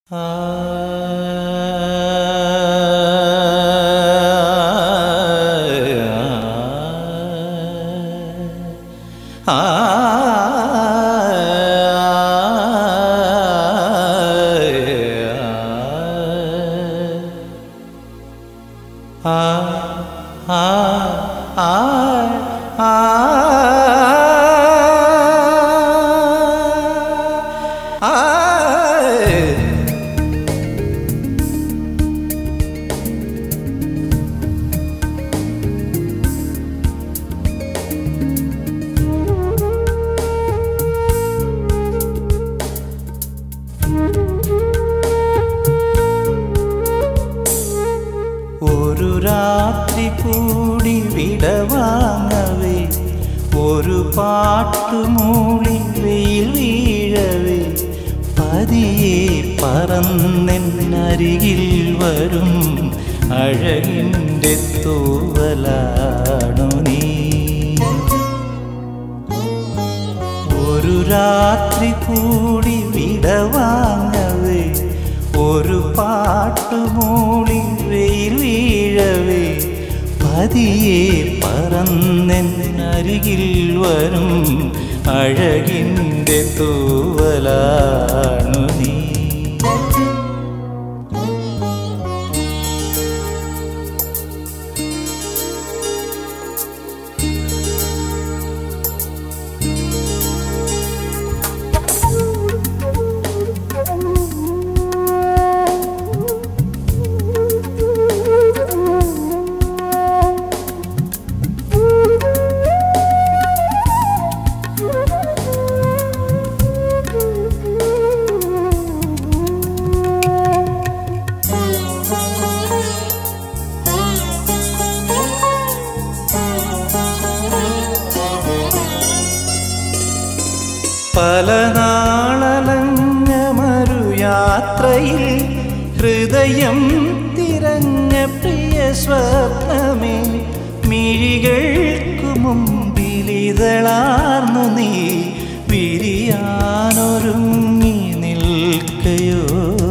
ഒരു രാത്രി കൂടി വിടവാങ്ങവേ ഒരു പാട്ടുമൂളി വെയിൽ വീഴവേ പതിയെ പറന്നെന്നരികിൽ വരും അഴകിൻ്റെ തൂവലാണു നീ ഒരു രാത്രി കൂടി വിടവാങ്ങവേ ഒരു പാട്ടുമൂളി വെയിൽ വീഴവേ പതിയെ പറന്നെന്നരികിൽ വരും അഴകിൻ്റെ തൂവലാണു നീ പല നാളലഞ്ഞ മരുയാത്രയിൽ ഹൃദയം തിരഞ്ഞ പ്രിയ സ്വപ്നമേ മിഴികൾക്കു മുമ്പിലിതളാർന്നു നീ വിരിയാനൊരുങ്ങി നിൽക്കയോ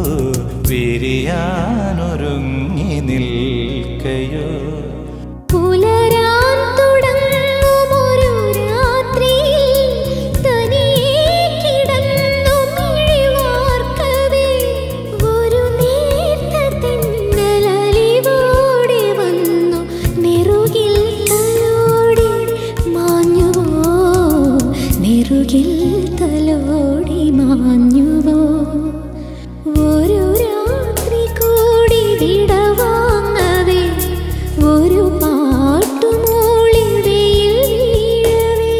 വിരിയാനൊരുങ്ങി നിൽക്കയോ പുലരാൻ തുടങ്ങുമൊരു രാത്രിയിൽ തനിയെ കിടന്നു മിഴിവാർക്കവേ ഒരു നേർത്ത തെന്നലലിവോടെ വന്നു നെറുകിൽ തലോടി മാഞ്ഞുവോ നെറുകിൽ തലോടി മാഞ്ഞുവോ ഒരു രാത്രി കൂടി വിടവാങ്ങവേ ഒരു പാട്ടുമൂളി വെയിൽ വീഴവേ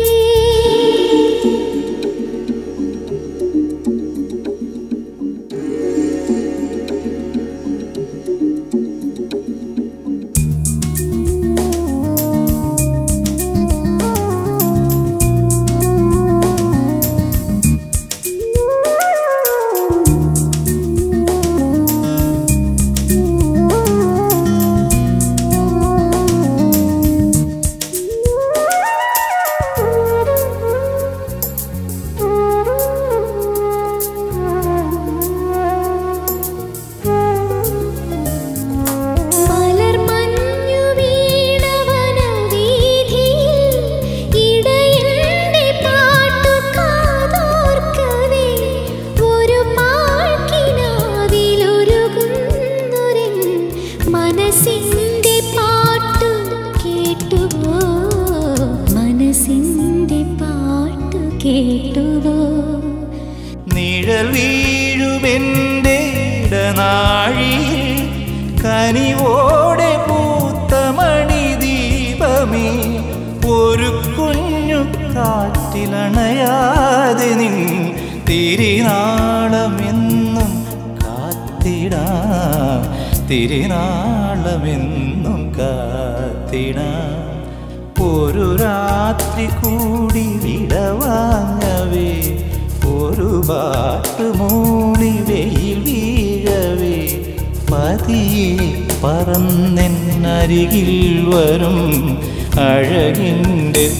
മലർമഞ്ഞു വീണവനവീഥിയിൽ ഇടയന്റെ പാട്ടു കാതോർക്കവേ ഒരു പാഴ്ക്കിനാവിലൊരുകുന്നൊരൻ മനസ്സിന്റെ പാട്ടു കേട്ടുവോ മനസ്സിന്റെ പാട്ടു കേട്ടുവോ നിഴൽ വീഴുമെൻ്റെ ഇടനാഴിയിൽ കനിവോടെ പൂത്ത മണിദീപമേ ഒരു കുഞ്ഞു കാറ്റിലണയാതെ നിൻ തിരിനാളമെന്നും കാത്തിടാ തിരിനാളമെന്നും കാത്തിടാ ഒരു രാത്രി കൂടി വിടവാങ്ങവേ ഒരു പാട്ട് മൂളി വെയിൽ വീഴവേ പതിയെ പറന്നെന്നരികിൽ വരും അഴകിൻ്റെ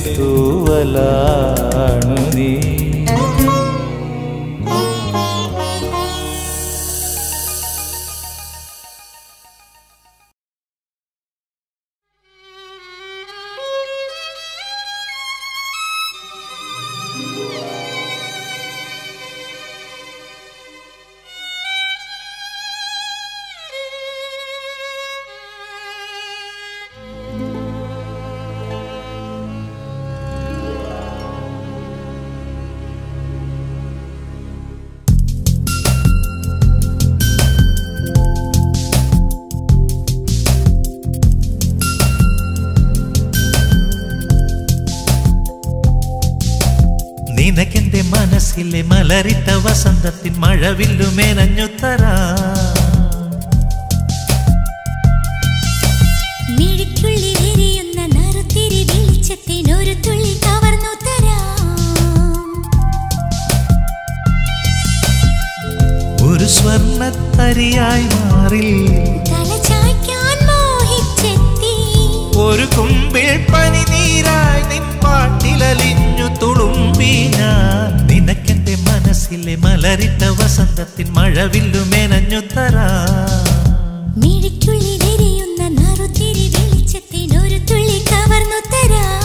തൂവലാണു നീ മനസ്സിലെ മലരിട്ട വസന്തത്തിൻ മഴവില്ലു മേനഞ്ഞുത്തരാ മിഴിക്കുള്ളിൽ എരിയുന്ന നറുത്തിരി വെളിച്ചത്തിനൊരു തുള്ളി കവർന്നു തരാം ഒരു സ്വർണത്തരിയായി മാറി തല ചായ്ക്കാൻ മോഹിച്ചെത്തി ഒരു കുമ്പിൾ പനിനീരായി നിൻ പാട്ടിലലിഞ്ഞു തുളുമ്പി ഞാൻ നിനക്കെന്റെ മനസ്സിലെ മലരിട്ട വസന്തത്തിൻ മഴവില്ലു മേനഞ്ഞുത്തരാ മിഴിക്കുള്ളിൽ എരിയുന്ന നറുത്തിരി വെളിച്ചത്തിനൊരു തുള്ളി കവർന്നു തരാം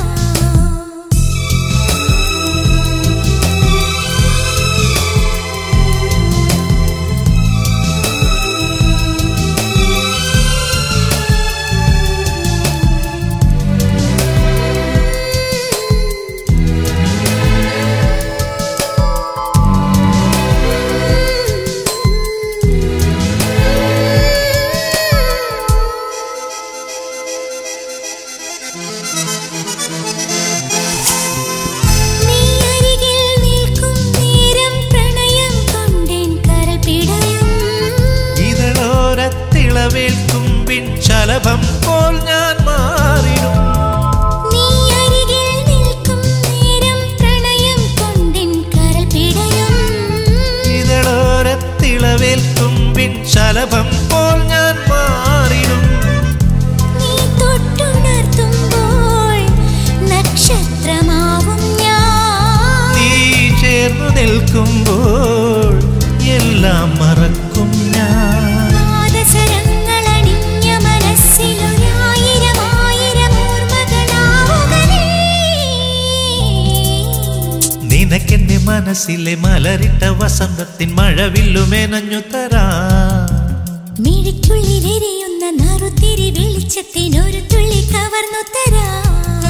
നീ അരികിൽ നിൽക്കും നേരം പ്രണയം കൊണ്ടേൻ കരൾ പിടയും ഇതളോരത്തിളവേൽക്കുമ്പിൻ ശലഭം പോൽ ഞാൻ മാറിടും നീ അരികിൽ നിൽക്കും നേരം പ്രണയം കൊണ്ടേൻ കരൾ പിടയും ഇതളോരത്തിളവേൽക്കുമ്പിൻ ശലഭം പോൽ ഞാൻ മാറിടും നീ തൊട്ടുണർത്തുമ്പോൾ നക്ഷത്രമാവും ഞാൻ നീ ചേർന്നു നിൽക്കുമ്പോൾ എല്ലാം മറക്കും ഞാൻ പാദസരങ്ങളണിഞ്ഞ മനസ്സിലൊരായിരം ആയിരം ഓർമ്മകളാവുക നീ. നിനക്കെന്റെ മനസ്സിലെ മലരിട്ട വസന്തത്തിൻ മഴവില്ലു മേനഞ്ഞു തരാ മിഴിക്കുള്ളിലെരിയുന്ന നറുത്തിരി വെളിച്ചത്തിനൊരു തുള്ളി കവർന്നു തരാം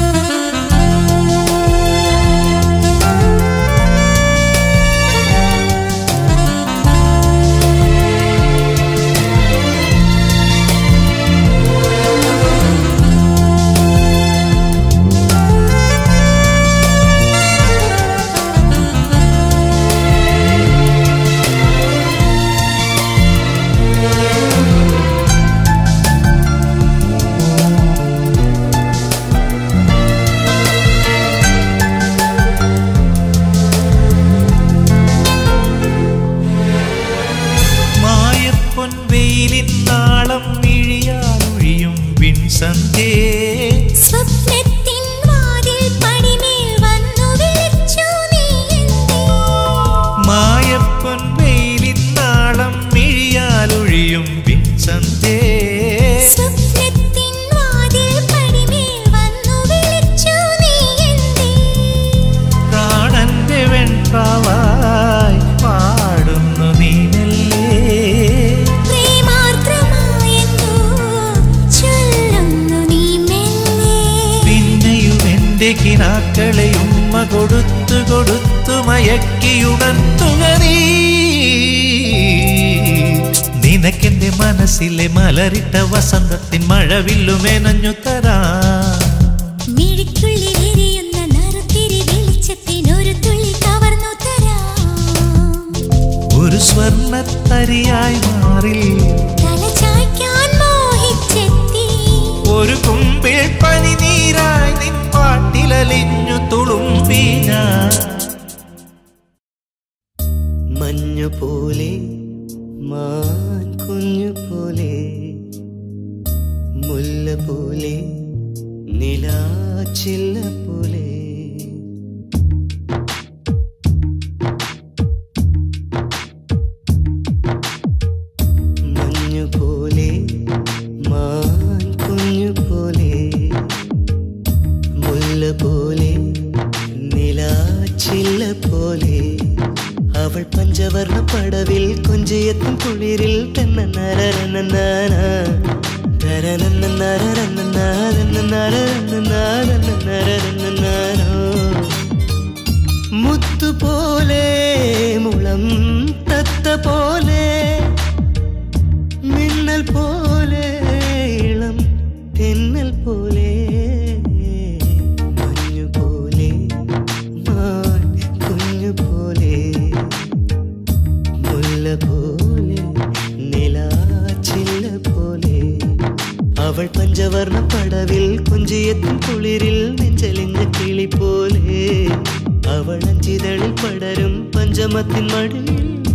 മായപ്പൊൻ വെയിലിൻ നാളം മിഴിയാലൊഴിയും വിൻസന്തേ സ്വപ്നത്തിൻ വാതിൽ പടിമേൽ വന്നു വിളിച്ചു നീ എന്നെ. മായപ്പൊൻ വെയിലിൻ നാളം മിഴിയാലൊഴിയും വിൻസന്തേ സ്വപ്നത്തിൻ വാതിൽ പടിമേൽ വന്നു വിളിച്ചു നീ എന്നെ. പ്രാണന്റെ വെൺപാവായി പാടുന്നു നീ മെല്ലെ പ്രേമാർദ്രമായെന്തോ ചൊല്ലുന്നു നീ മെല്ലെ. പിന്നെയും എന്റെ കിനാക്കളെ ഉമ്മ കൊടുത്തു കൊടുത്തു മയക്കിയുണർത്തുക നീ നിനക്കെന്റെ മനസ്സിലെ മലരിട്ട വസന്തത്തിൻ മഴവില്ലു മേനഞ്ഞു തരാ മിഴിക്കുള്ളിൽ എരിയുന്ന നറുത്തിരി വെളിച്ചത്തിനൊരു തുള്ളി കവർന്നു തരാം ഒരു സ്വർണത്തരിയായി മാറി തല ചായ്ക്കാൻ മോഹിച്ചെത്തി ഒരു കുമ്പിൾ പനിനീരായി നിൻ പാട്ടിലലിഞ്ഞു തുളുമ്പി ഞാൻ മഞ്ഞു പോലെ മാൻ കുഞ്ഞു പോലെ മുല്ല പോലെ നിലാച്ചില്ല പോലെ മഞ്ഞു പോലെ മാൻ കുഞ്ഞു പോലെ മുല്ല പോലെ നിലാച്ചില്ല പോലെ അവൾ പഞ്ചവർണ്ണ പടവിൽ കൊഞ്ചിയെത്തും കുളിരിൽ തന്നെ നരനന്നാന മുത്തുപോലെ മുളം തത്ത പോലെ മിന്നൽ പോലെ ഇളം തെന്നൽ പോലെ മഞ്ഞു പോലെ മാൻ കുഞ്ഞു പോലെ അവൾ പഞ്ചവർണ്ണ പടവിൽ കുഞ്ചിയെത്തും കുളിരിൽ നെഞ്ചലിഞ്ഞ കിളി പോലെ അവൾ അഞ്ചിതളിൽ പടരും പഞ്ചമത്തിൻ മടിയിൽ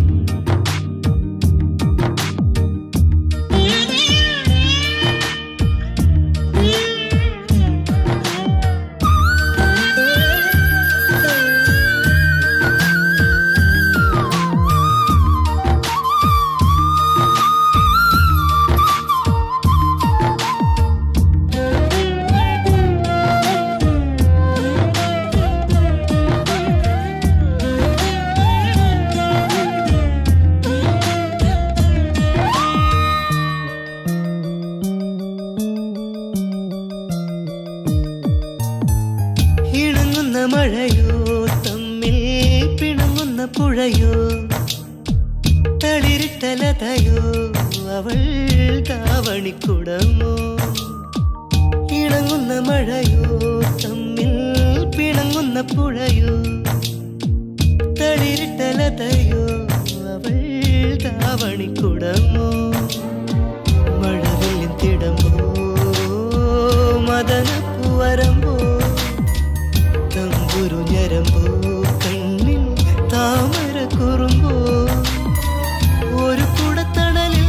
ഇണങ്ങുന്ന മഴയോ തമ്മിൽ പിണങ്ങുന്ന പുഴയോ തളിരിട്ടലതയോ അവൾ താവണിക്കുടമോ ഇണങ്ങുന്ന മഴയോ തമ്മിൽ പിണങ്ങുന്ന പുഴയോ തളിരിട്ടലതയോ അവൾ താവണിക്കുടമോ മഴവില്ലിൻ തിടമ്പോ മദനപ്പുവരമ്പോ തമ്പുരു ഞരമ്പോ കണ്ണിൽ താമര കുറുമ്പോ ഒരു കുടത്തണലിൽ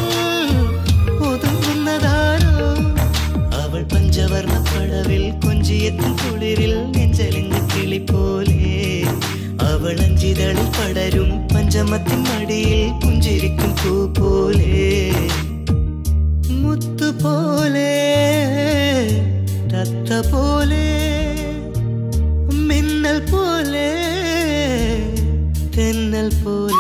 ഒതുങ്ങുന്നതാരോ അവൾ പഞ്ചവർണ്ണ പടവിൽ കൊഞ്ചിയെത്തും കുളിരിൽ നെഞ്ചലിഞ്ഞ കിളി പോലെ അവൾ അഞ്ചിതളിൽ പടരും പഞ്ചമത്തിൻ മടിയിൽ പുഞ്ചിരിക്കും പൂ പോലെ മുത്തുപോലെ തത്ത പോലെ മിന്നൽ പോലെ തെന്നൽ പോലെ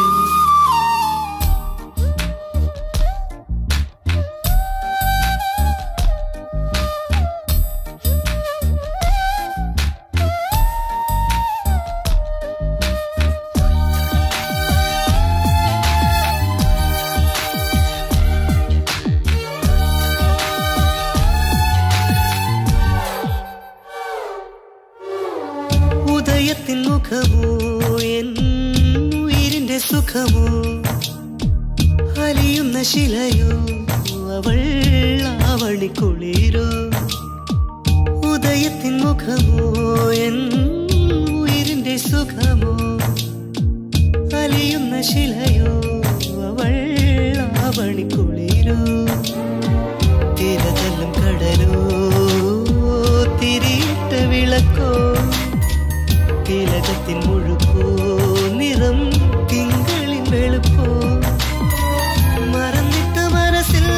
ഉദയത്തിൻ മുഖമോ എൻ ഉയിരിന്റെ സുഖമോ അലിയുന്ന ശിലയോ അവൾ ആവണിക്കുളിരോ ഉദയത്തിൻ മുഖമോ എൻ ഉയിരിന്റെ സുഖമോ അലിയുന്ന ശിലയോ അവൾ ആവണിക്കുളിരോ തിരതല്ലും കടലോ തിരിയിട്ട വിളക്കോ തിലകത്തിൻ മുഴുക്കോ നിറം തിങ്കളിൻ വെളുപ്പോ മറന്നിട്ട മനസ്സിൽ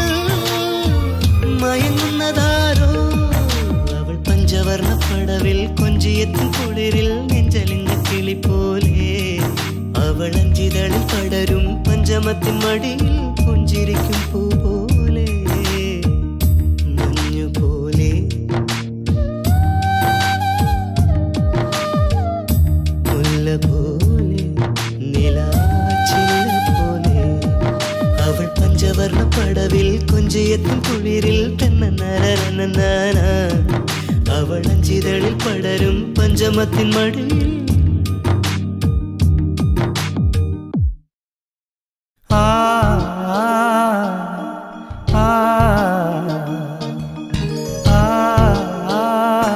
മയങ്ങുന്നതാരോ അവൾ പഞ്ചവർണ്ണ പടവിൽ കൊഞ്ചിയെത്തും കുളിരിൽ നെഞ്ചലിഞ്ഞ കിളി പോലെ അവൾ അഞ്ചിതളിൽ പടരും പഞ്ചമത്തിൻ മടിയിൽ പുഞ്ചിരിക്കും പൂ പോലെ മഞ്ഞു പോലെ മുല്ല പോലെ നിലാച്ചില്ല പോലെ അവൾ പഞ്ചവർണ്ണ പടവിൽ കൊഞ്ചിയെത്തും കുളിരിൽ തന്നെ നരനനാന അവൾ അഞ്ചിതളിൽ പടരും പഞ്ചമത്തിൻ മടിയിൽ ആ ആ ആ ആ ആ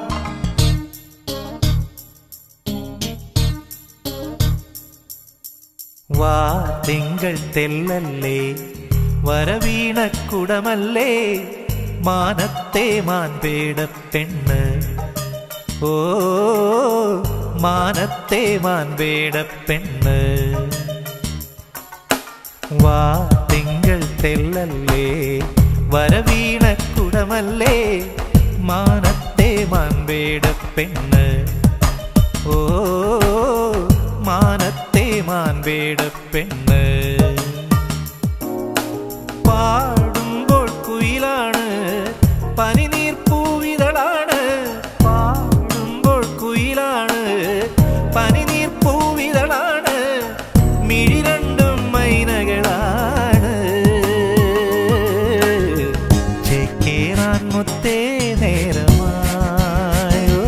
വാ തിങ്കൾ തെല്ലല്ലേ വരവീണക്കുടമല്ലേ മാനത്തെ മാൻപേട പെണ്ണ് ഓ മാനത്തെ മാൻപേട പെണ്ണ് വാ തിങ്കൾ തെല്ലല്ലേ വരവീണക്കുടമല്ലേ മാനത്തെ മാൻപേട പെണ്ണ് ഓ മാനത്തെ മാൻപേട പെണ്ണ് പാടുമ്പോൾ കുയിലാണ് പനിനീർ പൂവിതളാണ് പാടുമ്പോൾ കുയിലാണ് പനിനീർ പൂവിതളാണ് മിഴി രണ്ടും മൈനകളാണ് ചേക്കേറാൻ മുത്തേ നേരമായോ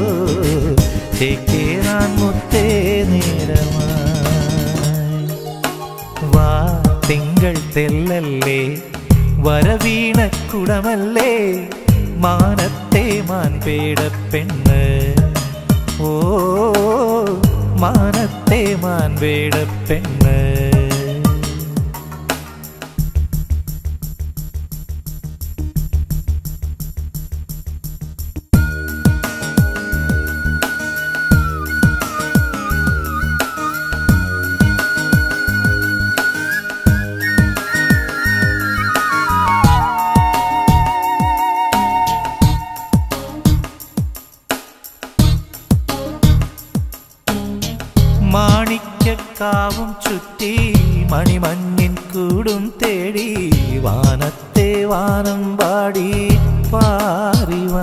ചേക്കേറാൻ മുത്തേ നേരമായി വാ തിങ്കൾ തെല്ലല്ലേ വരവീണക്കുടമല്ലേ മാനത്തെ മാൻപേട പെണ്ണ് ഓ മാനത്തെ മാൻപേട പെണ്ണ് മാണിക്യക്കാവും ചുറ്റി മണിമഞ്ഞിൻ കൂടും തേടി വാനത്തെ വാനം പാടി പാറിവാ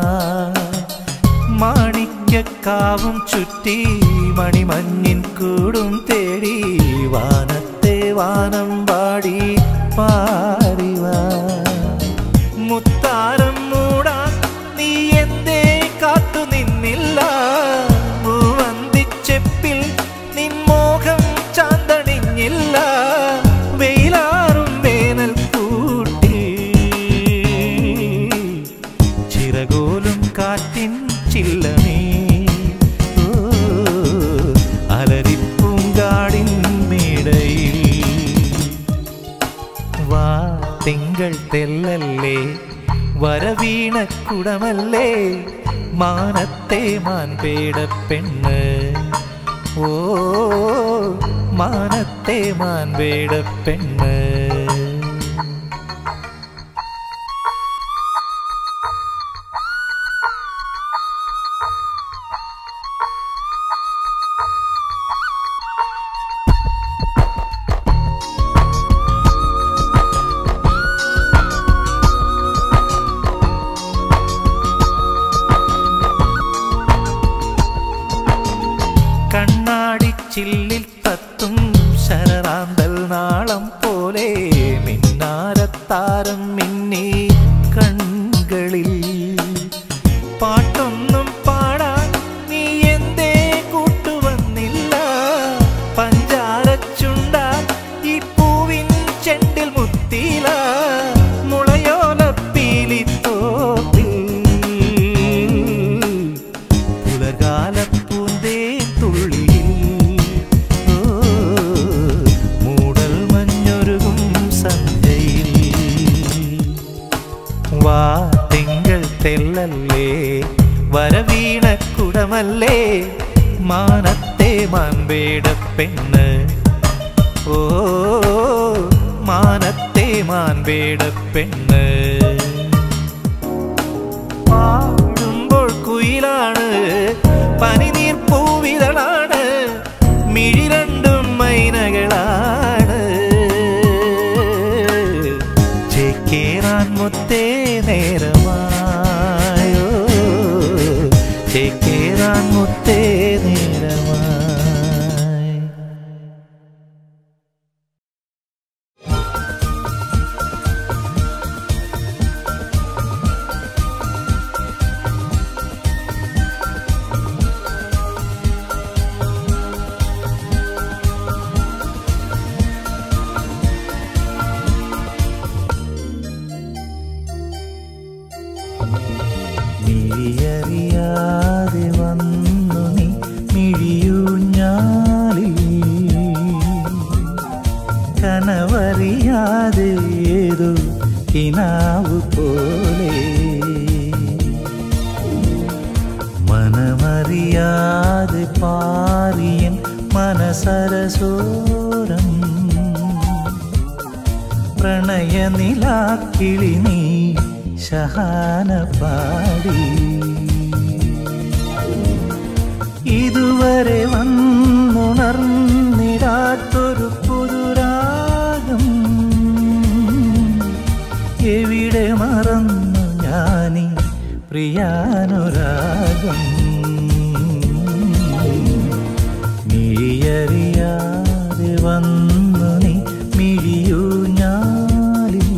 മാണിക്യക്കാവും ചുറ്റി മണിമഞ്ഞിൻ കൂടും തേടി വാനത്തെ വാനം പാടി പാറിവാ മുത്താരം മൂടാൻ നീ എന്തേ കാത്തു നിന്നില്ല മൂവന്തിച്ചെപ്പിൽ നിൻ മോഹം ചാന്തണിഞ്ഞില്ല വെയിലാറും വേനൽ കൂട്ടി ചിറകോലും കാറ്റിൻ ചില്ലമേ ഓ, അലരിപ്പൂങ്കാടിൻ മേടയിൽ വാ തിങ്കൾ തെല്ലല്ലേ വരവീണക്കുടമല്ലേ മാനത്തെ മാൻപേട പെണ്ണ് ഓ മാനത്തെ മാൻപേട പെണ്ണ് കണ്ണാടി ചില്ലിൽ തത്തും ശരറാന്തൽ നാളം പോലെ മിന്നാരത്താരം മിന്നി കൺകളിൽ പാട്ടൊന്നും പാടാൻ നീ എന്തേ കൂട്ടുവന്നില്ല പഞ്ചാരച്ചുണ്ടാൻ ഈ പൂവിൻ ചെണ്ടിൽ മുത്തില മുളയോലപ്പീലി തോപ്പിൽ പുലകാലപ്പൂന്തേ തുള്ളിയിൽ ഓ, മൂടൽ മഞ്ഞൊരുകും സന്ധ്യയിൽ വാ തിങ്കൾ തെല്ലല്ലേ വരവീണക്കുടമല്ലേ മാനത്തെ മാൻപേട പെണ്ണ് ഓ മാനത്തെ മാൻപേട പെണ്ണ് പാടുമ്പോൾ കുയിലാണ് പനിനീർ പൂവിതളാണ് മിഴി രണ്ടും മൈനകളാണ് ചേക്കേറാൻ മുത്തേ നേരമായോ ചേക്കേറാൻ മുത്തേ നേരമായി മിഴിയറിയാതെ വന്നു നീ മിഴിയൂഞ്ഞാലിൽ കനവറിയാതെ ഏതോ കിനാവ് പോലെ മനമറിയാതെ പാറിയൻ മനസരസോരം പ്രണയനിലാക്കിളി നീ ശഹാന പാടി ഇതുവരെ വന്നുണർന്നിടാത്തൊരു പുതുരാഗം എവിടെ മറന്നു ഞാനീ പ്രിയാനുരാഗം നീയറിയാതെ വന്നു നീ മിഴിയൂ ഞാലിൽ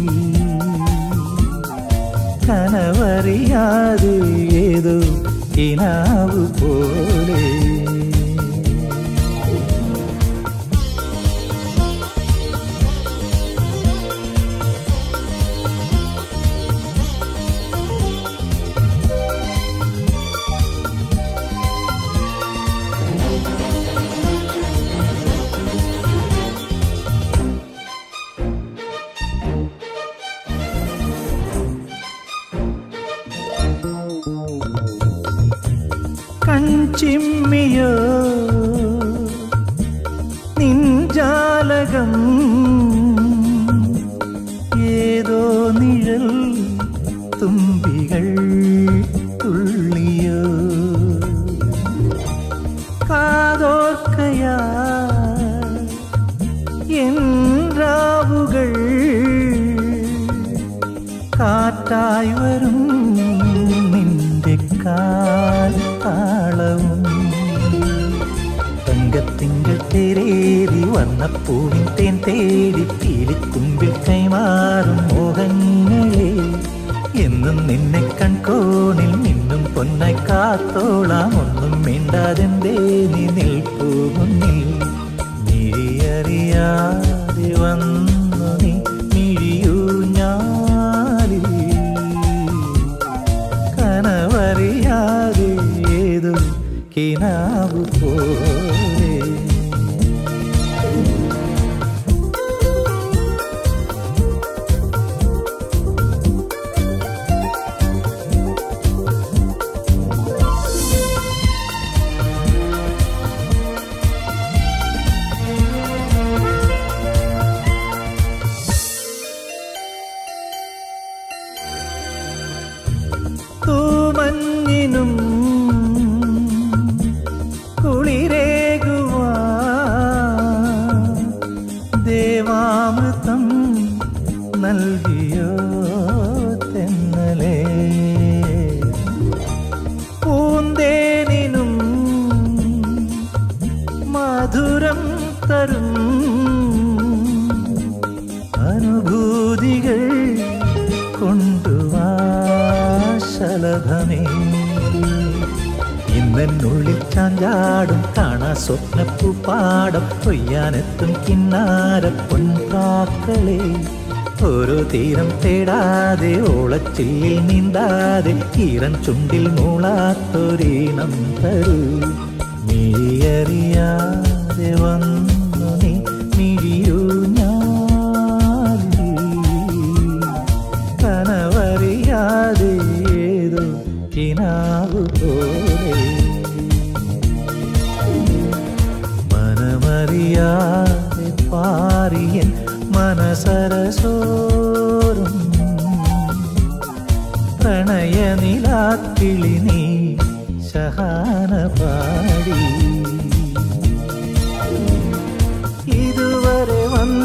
കനവറിയാതെ ഏതോ കിനാവ് പോലെ ും ചിമ്മിയോ നിഞ്ചാലകം ഏതോ നിഴൽ തുമ്പികൾ തുള്ളിയോ കാതോർക്കയാ രാവുകൾ കാറ്റായി വരും നിന്റെ കാൽ താളവും തങ്കത്തിങ്കൾ തേരേറി വർണ്ണപ്പൂവിൻ തേൻ തേടി പീലിത്തുമ്പിൽ കൈമാറും മോഹങ്ങളെ എന്നും നിന്നെ കൺകോണിൽ നിന്നും പൊന്നായി കാത്തോളാം ഒന്നും മിണ്ടാതെന്തേ നീ നിൽപ്പൂ മുന്നിൽ മിഴിയറിയാതെ വന്നു നീ മിഴിയൂ ഞാലിൽ കനവറിയാതെ ഏതോ കിനാവു പോലെ തൂമഞ്ഞിനും കുളിരേകുവാ ദേവാമൃതം നൽകിയോ തെന്നലേ പൂന്തേനിനും മധുരം തരും അനുഭൂതികൾ കൊണ്ടുവാ ശലഭമേ ഇന്നെന്നുള്ളിൽ ചാഞ്ചാടും കാണാ സ്വപ്നപ്പൂ പാടം കൊയ്യാനെത്തും കിന്നാര പൊൻപാക്കളെ ഓരോ തീരം തേടാതെ ഓളച്ചില്ലിൽ നീന്താതെ ഈറൻ ചുണ്ടിൽ മൂളാത്തൊരീണം തരൂ മിഴിയറിയാതെ വന്നു നീ മിഴിയൂ ഞാലിൽ കനവറിയാതെ ഏതോ കിനാവു പോലെ മനമറിയാതെ പാറിയൻ മനസരസോറും പ്രണയനിലാക്കിളി നീ ശഹാന പാടി ഇതുവരെ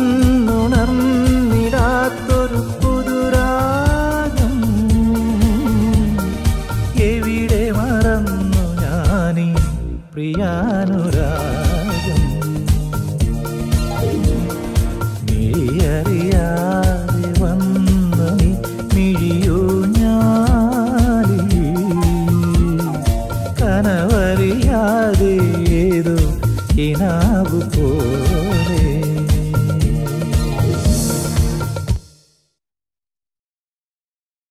വന്നുണർന്നിടാത്തൊരു പുതുരാഗം എവിടെ മറന്നു ഞാനീ പ്രിയാനുരാഗം നീയറിയാതെ വന്നു നീ മിഴിയോ ഞാലി കനവറിയാതെ ഏതോ കിനാ